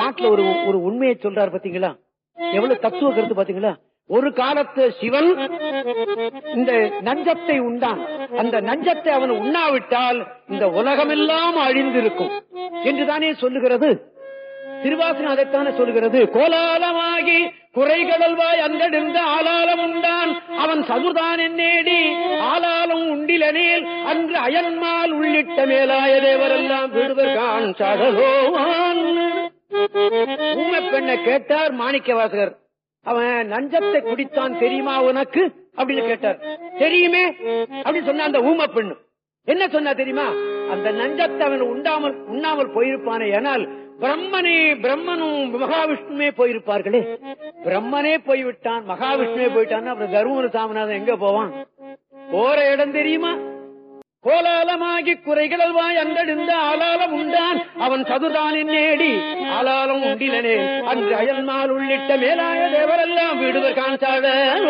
பாட்டுல ஒரு ஒரு உண்மையை சொல்றாரு பாத்தீங்களா எவ்வளவு தத்துவ கருத்து பாத்தீங்களா ஒரு காலத்து சிவன் இந்த நஞ்சத்தை உண்டான் அந்த நஞ்சத்தை அவன் உண்ணாவிட்டால் இந்த உலகமெல்லாம் அழிந்திருக்கும் என்றுதானே சொல்லுகிறது திருவாசனம் அதைத்தானே சொல்லுகிறது கோலாலமாகி குறைகடல்வாய் அந்தடிந்த ஆலாலம் உண்டான் அவன் சதுர்தான் என்னேடி ஆலாலம் உண்டிலனேல் அன்று அயன்மால் உள்ளிட்ட மேலாய தேவரெல்லாம் விடுவர் கான் சடலோவான் ஊமை பெண்ணை கேட்டார் மாணிக்க வாசகர் அவன் நஞ்சத்தை குடித்தான் தெரியுமா உனக்கு அப்படின்னு கேட்டார் தெரியுமே அப்படின்னு சொன்ன அந்த ஊமை பெண்ணு என்ன சொன்னா தெரியுமா அந்த நஞ்சத்தை அவன் உண்டாமல் உண்ணாமல் போயிருப்பானே ஆனால் பிரம்மனே பிரம்மனும் மகாவிஷ்ணுமே போயிருப்பார்களே பிரம்மனே போய்விட்டான் மகாவிஷ்ணுவே போயிட்டான் அப்புறம் தருமபுர சாமிநாதன் எங்க போவான் போற இடம் தெரியுமா கோலாலமாகி குறைகளவாய் அந்தடிந்த ஆலாலம் உண்டான் அவன் சதுதானின் நேடி ஆலாலம் உண்டிலனே அன்று அயல்மால் உள்ளிட்ட மேலாய தேவரெல்லாம் விடுவர் காண்சாட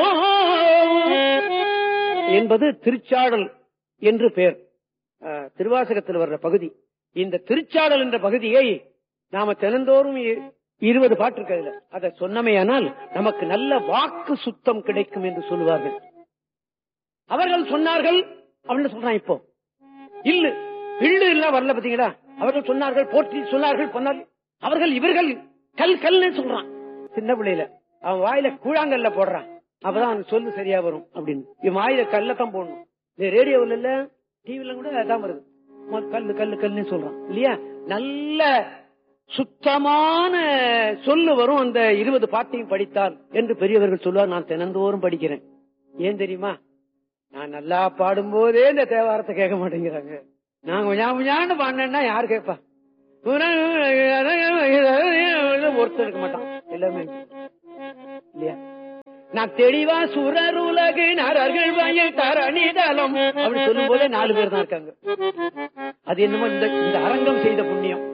என்பது திருச்சாடல் என்று பெயர் அஹ், திருவாசகத்தில் வர்ற பகுதி இந்த திருச்சாடல் என்ற பகுதியை நாம தினந்தோறும் இ- இருபது பாட்டு இருக்கு அதுல அதை சொன்னமையானால் நமக்கு நல்ல வாக்கு சுத்தம் கிடைக்கும் என்று சொல்லுவார்கள் அவர்கள் சொன்னார்கள் அப்படின்னு சொல்றான் இப்போ இல்லு இல்லு எல்லாம் வரல பாத்தீங்களா அவர்கள் சொன்னார்கள் போற்றி சொன்னார்கள் சொன்னார்கள் அவர்கள் இவர்கள் கல் கல்னு சொல்றான் சின்ன பிள்ளையில அவன் வாயில கூழாங்கல்ல போடுறான் அப்பதான் அவன் சொல்லு சரியா வரும் அப்படின்னு இவன் வாயில கல்லத்தான் போடணும் இந்த ரேடியோவில் இல்ல டிவில கூட அதான் வருது மொத கல்லு கல்லு கல்லுன்னு சொல்றான் இல்லையா நல்ல சுத்தமான சொல்லு வரும் அந்த இருபது பாட்டையும் படித்தால் என்று பெரியவர்கள் சொல்லுவார் நான் தினந்தோறும் படிக்கிறேன் ஏன் தெரியுமா நான் நல்லா பாடும்போதே இந்த தேவாரத்தை கேட்க மாட்டேங்கிறாங்க நான் கொஞ்சம் கொஞ்சாண்டு பாடினேன்னா யார் கேட்பா ஒருத்தர் இருக்க மாட்டான் எல்லாமே இல்லையா நான் தெளிவா சுரர் உலகு நரர்கள் வயல் தரணிதலம் அப்படி சொல்லும் போதே நாலு பேர் தான் இருக்காங்க அது என்னமோ இந்த இந்த அரங்கம் செய்த புண்ணியம்